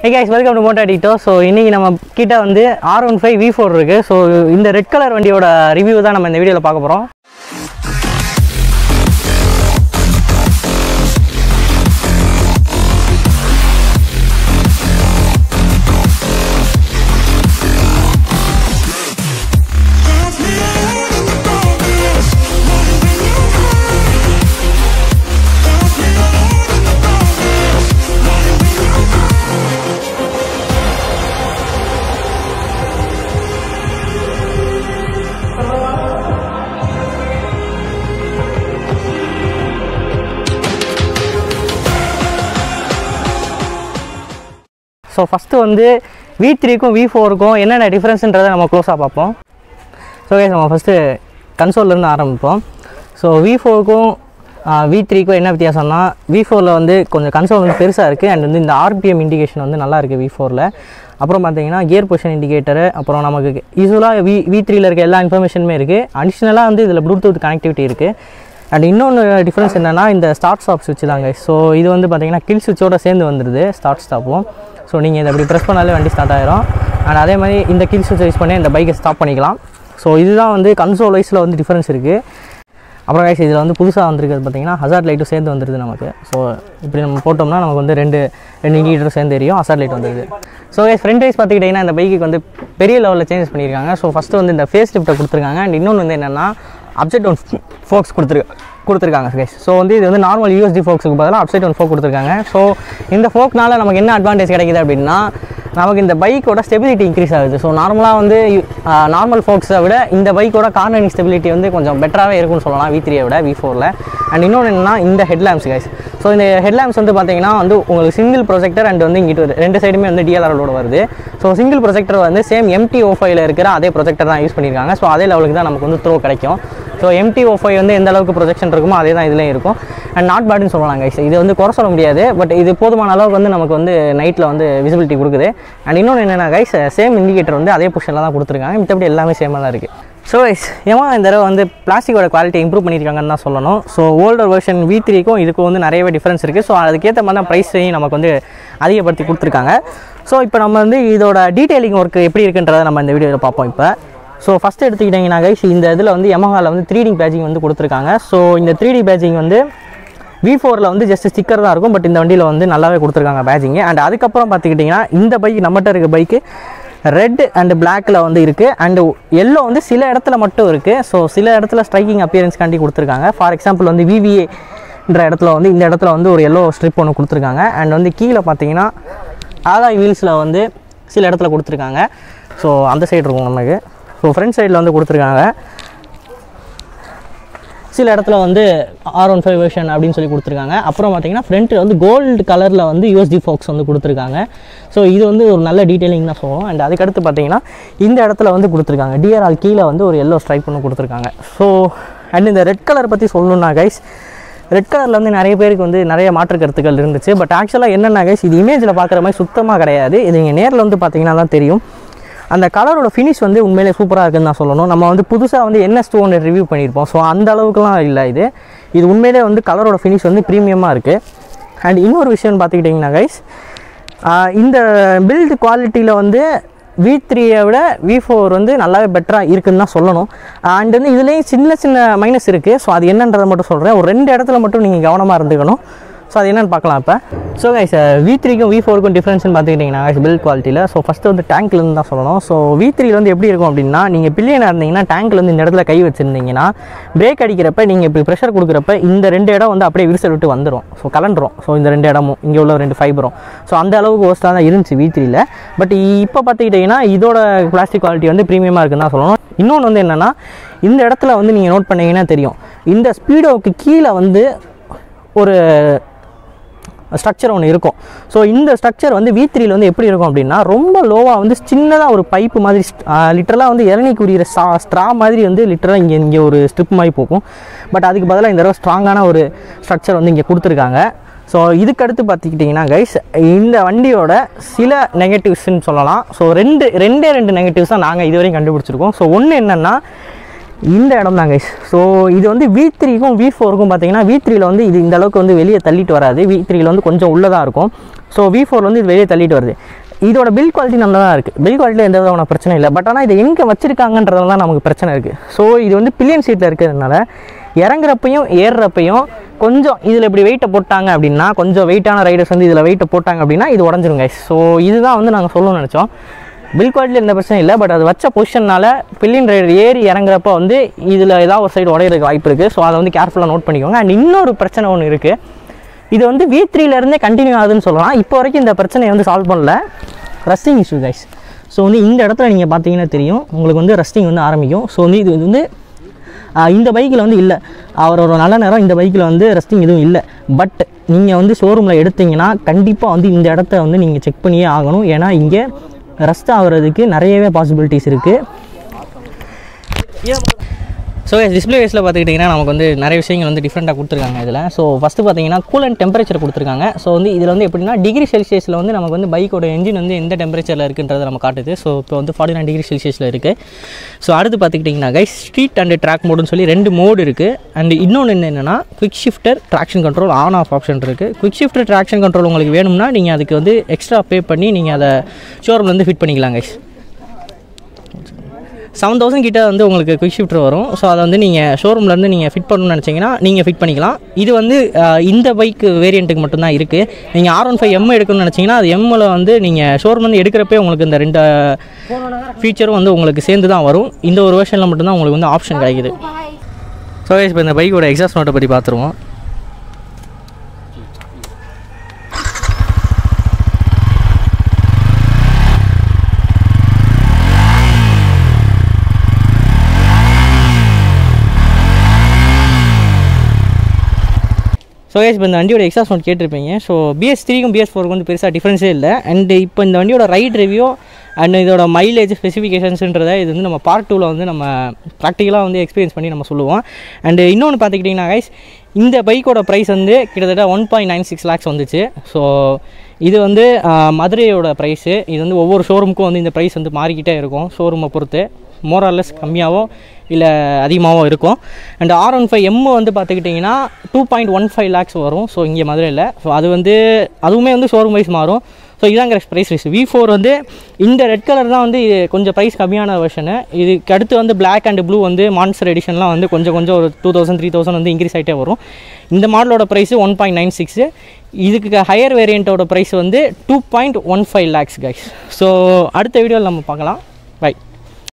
hey guys welcome to மோட்டா டிட்டோ so இன்றைக்கி நம்ம கிட்ட வந்து R one five V four இருக்குது ஸோ இந்த ரெட் கலர் வண்டியோட ரிவ்யூ தான் நம்ம இந்த வீடியோவில் பார்க்க போகிறோம் ஸோ ஃபஸ்ட்டு வந்து வி த்ரீக்கும் வி ஃபோருக்கும் என்னென்ன டிஃப்ரென்ஸுன்றதை நம்ம க்ளோஸாக பார்ப்போம் ஸோ கைஸ் நம்ம ஃபஸ்ட்டு கன்சோல்லேருந்து ஆரம்பிப்போம் ஸோ வி ஃபோருக்கும் வி த்ரீக்கும் என்ன வித்தியாசம்னா வி ஃபோரில் வந்து கொஞ்சம் கன்சோல் வந்து பெருசாக இருக்குது அண்ட் வந்து இந்த ஆர்பிஎம் இண்டிகேஷன் வந்து நல்லா இருக்குது வி ஃபோரில் அப்புறம் பார்த்தீங்கன்னா கியர் பொசிஷன் இண்டிகேட்டரு அப்புறம் நமக்கு யூஸ்வலாக வி வி த்ரீயில் இருக்க எல்லா இன்ஃபர்மேஷனுமே இருக்குது அடிஷ்னலாக வந்து இதில் ப்ளூடூத் கனெக்டிவிட்டி இருக்குது அண்ட் இன்னொன்று டிஃப்ரென்ஸ் என்னென்னா இந்த ஸ்டார்ட் ஸ்டாப் சுவிட்ச் தாங்க ஸோ இது வந்து பார்த்தீங்கன்னா கில் சுவிட்சோட சேர்ந்து வந்துடுது ஸ்டார்ட் ஸ்டாப்பும் ஸோ நீங்கள் இதை அப்படி ப்ரெஸ் பண்ணாலே வண்டி ஸ்டார்ட் ஆயிரும் அண்ட் அதே மாதிரி இந்த கில் சுவிட்ச் யூஸ் பண்ணி இந்த பைக்கை ஸ்டாப் பண்ணிக்கலாம் ஸோ இதுதான் வந்து கன்சோல் வைஸில் வந்து டிஃப்ரென்ஸ் இருக்குது அப்புறம் கைஸ் இதில் வந்து புதுசாக வந்திருக்கிறது பார்த்தீங்கன்னா ஹசார்ட் லைட்டும் சேர்ந்து வந்துடுது நமக்கு ஸோ இப்படி நம்ம போட்டோம்னா நமக்கு வந்து ரெண்டு ரெண்டு இண்டிகேட்டரும் சேர்ந்து எரியும் ஹசார்ட் லைட் வந்துடுது ஸோ கைஸ் ஃப்ரண்ட் வைஸ் பார்த்துக்கிட்டிங்கன்னா இந்த பைக்கு வந்து பெரிய லெவலில் சேஞ்சஸ் பண்ணியிருக்காங்க ஸோ ஃபஸ்ட்டு வந்து இந்த ஃபேஸ் லிஃப்ட்டை கொடுத்துருக்காங்க அண்ட் இன்னொன்று வந்து என்னென்னா அப்செட் ஒன் ஃபோக்ஸ் கொடுத்துரு கொடுத்துருக்காங்க கைஸ் ஸோ வந்து இது வந்து நார்மல் யூஎஸ்டி ஃபோக்ஸுக்கு பதிலாக அப்சைட் ஒன் ஃபோக் கொடுத்துருக்காங்க ஸோ இந்த ஃபோக்னால நமக்கு என்ன அட்வான்டேஜ் கிடைக்குது அப்படின்னா நமக்கு இந்த பைக்கோட ஸ்டெபிலிட்டி இன்க்ரீஸ் ஆகுது ஸோ நார்மலாக வந்து நார்மல் ஃபோக்ஸை விட இந்த பைக்கோட கார்னரிங் ஸ்டெபிலிட்டி வந்து கொஞ்சம் பெட்டராகவே இருக்கும்னு சொல்லலாம் வி த்ரீயை விட வி ஃபோரில் அண்ட் இன்னொன்று என்னன்னா இந்த ஹெட்லாம்ப்ஸ் கைஸ் ஸோ இந்த ஹெட்லாம்ப்ஸ் வந்து பார்த்தீங்கன்னா வந்து உங்களுக்கு சிங்கிள் ப்ரொஜெக்டர் அண்ட் வந்து இங்கிட்டு ஒரு ரெண்டு சைடுமே வந்து டிஎல்ஆரோட வருது ஸோ சிங்கிள் ப்ரொஜெக்டர் வந்து சேம் எம்டி ஓ ஃபைவ்ல இருக்கிற அதே ப்ரொஜெக்டர் தான் யூஸ் பண்ணியிருக்காங்க ஸோ அதே லெவலுக்கு தான் நமக்கு வந்து த்ரோ கிடைக்கும் ஸோ எம்டி ஓ ஃபைவ் வந்து எந்த அளவுக்கு ப்ரொஜெக்ஷன் இருக்குமோ அதே தான் இதுலேயும் இருக்கும் அண்ட் நாட் பேட்னு சொல்லலாம் கைஸ் இது வந்து குறை சொல்ல முடியாது பட் இது போதுமான அளவுக்கு வந்து நமக்கு வந்து நைட்டில் வந்து விசிபிலிட்டி கொடுக்குது அண்ட் இன்னொன்று என்னென்னா கைஸ் சேம் இண்டிகேட்டர் வந்து அதே பொசிஷனில் தான் கொடுத்துருக்காங்க மித்தபடி எல்லாமே சேமாக தான் இருக்குது ஸோ கைஸ் ஏமா இந்த தடவை வந்து பிளாஸ்டிக்கோட குவாலிட்டி இம்ப்ரூவ் பண்ணியிருக்காங்கன்னு தான் சொல்லணும் ஸோ ஓல்டர் வெர்ஷன் வி த்ரீக்கும் இதுக்கும் வந்து நிறையவே டிஃப்ரென்ஸ் இருக்குது ஸோ அதுக்கேற்ற மாதிரி தான் ப்ரைஸையும் நமக்கு வந்து அதிகப்படுத்தி கொடுத்துருக்காங்க ஸோ இப்போ நம்ம வந்து இதோட டீட்டெயிலிங் ஒர்க் எப்படி இருக்குன்றதை நம்ம இந்த வீடியோவில் பார்ப்போம் இப்போ ஸோ ஃபஸ்ட்டு எடுத்துக்கிட்டிங்கன்னா கைஸ் இந்த இதில் வந்து எமஹாவில் வந்து த்ரீ டி பேஜிங் வந்து கொடுத்துருக்காங்க ஸோ இந்த த்ரீ டி பேஜிங் வந்து வி ஃபோரில் வந்து ஜஸ்ட் ஸ்டிக்கர் தான் இருக்கும் பட் இந்த வண்டியில் வந்து நல்லாவே கொடுத்துருக்காங்க பேஜிங்கு அண்ட் அதுக்கப்புறம் பார்த்துக்கிட்டிங்கன்னா இந்த பைக் நம்மகிட்ட இருக்க பைக்கு ரெட் அண்ட் பிளாக்கில் வந்து இருக்குது அண்டு எல்லோ வந்து சில இடத்துல மட்டும் இருக்குது ஸோ சில இடத்துல ஸ்ட்ரைக்கிங் அப்பியரன்ஸ்காண்டி கொடுத்துருக்காங்க ஃபார் எக்ஸாம்பிள் வந்து விவிஏன்ற இடத்துல வந்து இந்த இடத்துல வந்து ஒரு எல்லோ ஸ்ட்ரிப் ஒன்று கொடுத்துருக்காங்க அண்ட் வந்து கீழே பார்த்தீங்கன்னா ஆதாய் வீல்ஸில் வந்து சில இடத்துல கொடுத்துருக்காங்க ஸோ அந்த சைடு இருக்கும் நமக்கு ஸோ ஃப்ரண்ட் சைடில் வந்து கொடுத்துருக்காங்க சில இடத்துல வந்து ஆர் ஒன் ஃபைவ் வெர்ஷன் அப்படின்னு சொல்லி கொடுத்துருக்காங்க அப்புறம் பார்த்தீங்கன்னா ஃப்ரண்ட்டில் வந்து கோல்டு கலரில் வந்து யூஎஸ்டி ஃபோக்ஸ் வந்து கொடுத்துருக்காங்க ஸோ இது வந்து ஒரு நல்ல டீட்டெயிலிங் தான் சொல்லுவோம் அண்ட் அதுக்கடுத்து பார்த்தீங்கன்னா இந்த இடத்துல வந்து கொடுத்துருக்காங்க டிஆர்ஆல் கீழே வந்து ஒரு எல்லோ ஸ்ட்ரைப் ஒன்று கொடுத்துருக்காங்க ஸோ அண்ட் இந்த ரெட் கலர் பற்றி சொல்லணுன்னா கைஸ் ரெட் கலரில் வந்து நிறைய பேருக்கு வந்து நிறைய மாற்று கருத்துக்கள் இருந்துச்சு பட் ஆக்சுவலாக என்னென்ன கைஸ் இது இமேஜில் பார்க்குற மாதிரி சுத்தமாக கிடையாது இது நீங்கள் நேரில் வந்து பார்த்தீங்கன்னா தான் தெரியும் அந்த கலரோட ஃபினிஷ் வந்து உண்மையிலே சூப்பராக இருக்குன்னு தான் சொல்லணும் நம்ம வந்து புதுசாக வந்து என்ன ஸ்டோன் ரிவ்யூ பண்ணியிருப்போம் ஸோ அந்த அளவுக்குலாம் இல்லை இது இது உண்மையிலே வந்து கலரோட ஃபினிஷ் வந்து ப்ரீமியமாக இருக்குது அண்ட் இன்னொரு விஷயம்னு பார்த்துக்கிட்டிங்கன்னா கைஸ் இந்த பில்டு குவாலிட்டியில் வந்து வி த்ரீயை விட வி ஃபோர் வந்து நல்லாவே பெட்டராக இருக்குன்னு தான் சொல்லணும் அண்ட் வந்து இதுலேயும் சின்ன சின்ன மைனஸ் இருக்குது ஸோ அது என்னன்றதை மட்டும் சொல்கிறேன் ஒரு ரெண்டு இடத்துல மட்டும் நீங்கள் கவனமாக இருந்துக்கணும் ஸோ அது என்னென்னு பார்க்கலாம் இப்போ ஸோ கைஸ் வி த்ரீக்கும் வி ஃபோருக்கும் டிஃப்ரென்ஸ்னு பார்த்துக்கிட்டிங்கன்னா பில்ட் குவாலிட்டியில் ஸோ ஃபஸ்ட்டு வந்து டேங்க்லேருந்து தான் சொல்லணும் ஸோ வி த்ரீல வந்து எப்படி இருக்கும் அப்படின்னா நீங்கள் பில்லியனாக இருந்தீங்கன்னா டேங்க்ல வந்து இந்த இடத்துல கை வச்சுருந்தீங்கன்னா பிரேக் அடிக்கிறப்ப நீங்கள் இப்படி ப்ரெஷர் கொடுக்குறப்ப இந்த ரெண்டு இடம் வந்து அப்படியே விரிசல் விட்டு வந்துடும் ஸோ கலண்டுரும் ஸோ இந்த ரெண்டு இடமும் இங்கே உள்ள ரெண்டு ஃபைபரும் ஸோ அந்த அளவுக்கு ஒஸ்ட்டாக தான் இருந்துச்சு வி த்ரீல பட் இப்போ பார்த்துக்கிட்டிங்கன்னா இதோட பிளாஸ்டிக் குவாலிட்டி வந்து ப்ரீமியமாக இருக்குன்னு தான் சொல்லணும் இன்னொன்று வந்து என்னென்னா இந்த இடத்துல வந்து நீங்கள் நோட் பண்ணீங்கன்னா தெரியும் இந்த ஸ்பீடோவுக்கு கீழே வந்து ஒரு ஸ்ட்ரக்சர் ஒன்று இருக்கும் ஸோ இந்த ஸ்ட்ரக்சர் வந்து வி த்ரீல வந்து எப்படி இருக்கும் அப்படின்னா ரொம்ப லோவாக வந்து சின்னதாக ஒரு பைப்பு மாதிரி லிட்டரலாக வந்து இளநீக்கு உரிய ஸ்ட்ரா ஸ்ட்ரா மாதிரி வந்து லிட்டராக இங்கே இங்கே ஒரு ஸ்ட்ரிப் மாதிரி போகும் பட் அதுக்கு பதிலாக இந்த தடவை ஸ்ட்ராங்கான ஒரு ஸ்ட்ரக்சர் வந்து இங்கே கொடுத்துருக்காங்க ஸோ இதுக்கடுத்து பார்த்துக்கிட்டிங்கன்னா கைஸ் இந்த வண்டியோட சில நெகட்டிவ்ஸ்ன்னு சொல்லலாம் ஸோ ரெண்டு ரெண்டே ரெண்டு நெகட்டிவ்ஸ் தான் நாங்கள் இதுவரையும் கண்டுபிடிச்சிருக்கோம் ஸோ ஒன்று என்னென்னா இந்த இடம் தான் கைஸ் ஸோ இது வந்து வி த்ரீக்கும் வி ஃபோருக்கும் பார்த்தீங்கன்னா வி த்ரீல வந்து இது இந்த அளவுக்கு வந்து வெளியே தள்ளிட்டு வராது வி த்ரீல வந்து கொஞ்சம் உள்ளதாக இருக்கும் ஸோ வி ஃபோர் வந்து இது வெளியே தள்ளிட்டு வருது இதோட பில் குவாலிட்டி நல்லா தான் இருக்குது பில் குவாலிட்டியில் எந்த விதமான பிரச்சனை இல்லை பட் ஆனால் இதை எங்கே வச்சிருக்காங்கன்றதுல தான் நமக்கு பிரச்சனை இருக்குது ஸோ இது வந்து பில்லியன் சீட்டில் இருக்கிறதுனால இறங்குறப்பையும் ஏறுறப்பையும் கொஞ்சம் இதில் இப்படி வெயிட்டை போட்டாங்க அப்படின்னா கொஞ்சம் வெயிட்டான ரைடர்ஸ் வந்து இதில் வெயிட்டை போட்டாங்க அப்படின்னா இது உடஞ்சிரும் கைஸ் ஸோ இதுதான் வந்து நாங்கள் சொல்லணும்னு நினச்சோம் பில் குவாலிட்டியில் எந்த பிரச்சனையும் இல்லை பட் அது வச்ச பொசிஷனால் பில்லியன் ரைடர் ஏறி இறங்குறப்ப வந்து இதில் ஏதாவது ஒரு சைடு உடையிறதுக்கு வாய்ப்பு இருக்குது ஸோ அதை வந்து கேர்ஃபுல்லாக நோட் பண்ணிக்கோங்க அண்ட் இன்னொரு பிரச்சனை ஒன்று இருக்குது இது வந்து வி த்ரீலேருந்தே கண்டினியூ ஆகுதுன்னு சொல்லலாம் இப்போ வரைக்கும் இந்த பிரச்சனையை வந்து சால்வ் பண்ணல ரஸ்டிங் இஷ்யூ கைஸ் ஸோ வந்து இந்த இடத்துல நீங்கள் பார்த்தீங்கன்னா தெரியும் உங்களுக்கு வந்து ரஸ்டிங் வந்து ஆரம்பிக்கும் ஸோ வந்து இது வந்து ஆஹ், இந்த பைக்கில் வந்து இல்லை அவரோட நல்ல நேரம் இந்த பைக்கில் வந்து ரெஸ்டிங் எதுவும் இல்லை பட் நீங்கள் வந்து ஷோரூமில் எடுத்தீங்கன்னா கண்டிப்பாக வந்து இந்த இடத்த வந்து நீங்கள் செக் பண்ணியே ஆகணும் ஏன்னா இங்கே ரஸ்ட் ஆகிறதுக்கு நிறையவே பாசிபிலிட்டிஸ் இருக்குது ஸோ டிஸ்பிளே வேஸில் பார்த்துக்கிட்டிங்கன்னா நமக்கு வந்து நிறைய விஷயங்கள் வந்து டிஃப்ரெண்ட்டாக கொடுத்துருக்காங்க இதில் ஸோ ஃபஸ்ட்டு பார்த்தீங்கன்னா கூல் அண்ட் டெம்பரேச்சர் கொடுத்துருக்காங்க ஸோ வந்து இதில் வந்து எப்படின்னா டிகிரி செல்சியஸில் வந்து நமக்கு வந்து பைக்கோட என்ஜின் வந்து எந்த டெம்பரேச்சரில் இருக்குன்றதை நம்ம காட்டுது ஸோ இப்போ வந்து ஃபார்ட்டி நைன் டிகிரி செல்சியஸில் இருக்குது ஸோ அடுத்து பார்த்துக்கிட்டிங்கன்னா கைஸ் ஸ்ட்ரீட் அண்ட் ட்ராக் மோடுன்னு சொல்லி ரெண்டு மோடு இருக்குது அண்ட் இன்னொன்று என்னென்னா quick shifter traction control on off option இருக்குது குவிக் ஷிஃப்டர் ட்ராக்ஷன் கண்ட்ரோல் உங்களுக்கு வேணும்னா நீங்கள் அதுக்கு வந்து எக்ஸ்ட்ரா பே பண்ணி நீங்கள் அதை ஷோரூம்லேருந்து ஃபிட் பண்ணிக்கலாம் கைஸ் செவன் தௌசண்ட் கிட்ட வந்து உங்களுக்கு குவிக் ஷிஃப்டர் வரும் ஸோ அதை வந்து நீங்கள் ஷோரூம்லேருந்து நீங்கள் ஃபிட் பண்ணணும்னு நினச்சிங்கன்னா நீங்கள் ஃபிட் பண்ணிக்கலாம் இது வந்து அஹ், இந்த பைக் வேரியண்ட்டுக்கு மட்டும்தான் இருக்குது நீங்கள் ஆர் ஒன் ஃபைவ் எம் எடுக்கணும்னு நினச்சிங்கன்னா அது எம்மில் வந்து நீங்கள் ஷோரூம்லேருந்து எடுக்கிறப்பே உங்களுக்கு இந்த ரெண்டு ஃபீச்சரும் வந்து உங்களுக்கு சேர்ந்து தான் வரும் இந்த ஒரு வெர்ஷனில் மட்டும்தான் உங்களுக்கு வந்து ஆப்ஷன் கிடைக்குது ஸோ இப்போ இந்த பைக்கோட எக்ஸாஸ்ட் நோட்டை பற்றி பார்த்துருவோம் ஸோ guys இப்போ இந்த வண்டியோட எக்ஸாஸ் நோட் கேட்டிருப்பீங்க ஸோ பிஎஸ் த்ரீக்கும் பிஎஸ் ஃபோருக்கும் வந்து பெருசாக டிஃப்ரென்ஸே இல்லை அண்ட் இப்போ இந்த வண்டியோட ரைட் ரிவ்யூ அண்ட் இதோட மைலேஜ் ஸ்பெசிஃபிகேஷன்ஸ்ன்றதை இது வந்து நம்ம பார்ட் டூவில் வந்து நம்ம ப்ராக்டிக்கலாக வந்து எக்ஸ்பீரியன்ஸ் பண்ணி நம்ம சொல்லுவோம் அண்ட் இன்னொன்று பார்த்துக்கிட்டிங்கன்னா கைஸ் இந்த பைக்கோட ப்ரைஸ் வந்து கிட்டத்தட்ட one point nine six lakhs வந்துச்சு ஸோ இது வந்து ஆஹ், மதுரையோட ப்ரைஸு இது வந்து ஒவ்வொரு ஷோரூமுக்கும் வந்து இந்த ப்ரைஸ் வந்து மாறிக்கிட்டே இருக்கும் ஷோரூமை பொறுத்து மோரார்லெஸ் கம்மியாகவும் இல்லை அதிகமாகவும் இருக்கும் and R one five M வந்து பார்த்துக்கிட்டிங்கன்னா two point one five lakhs வரும் ஸோ இங்கே மதுரையில் ஸோ அது வந்து அதுவுமே வந்து ஷோரூம் வைஸ் மாறும் ஸோ இதாங்கிற ப்ரைஸ் ரைஸ் வி ஃபோர் வந்து இந்த ரெட் கலர் தான் வந்து இது கொஞ்சம் ப்ரைஸ் கம்மியான வெர்ஷனு இதுக்கு அடுத்து வந்து Black அண்ட் ப்ளூ வந்து மான்ஸ்டர் எடிஷன்லாம் வந்து கொஞ்சம் கொஞ்சம் ஒரு டூ தௌசண்ட் த்ரீ தௌசண்ட் வந்து இன்க்ரீஸ் ஆகிட்டே வரும் இந்த மாடலோட price one point nine six இதுக்கு ஹையர் வேரியண்ட்டோட ப்ரைஸ் வந்து two point one five lakhs guys so அடுத்த வீடியோவில் நம்ம பார்க்கலாம்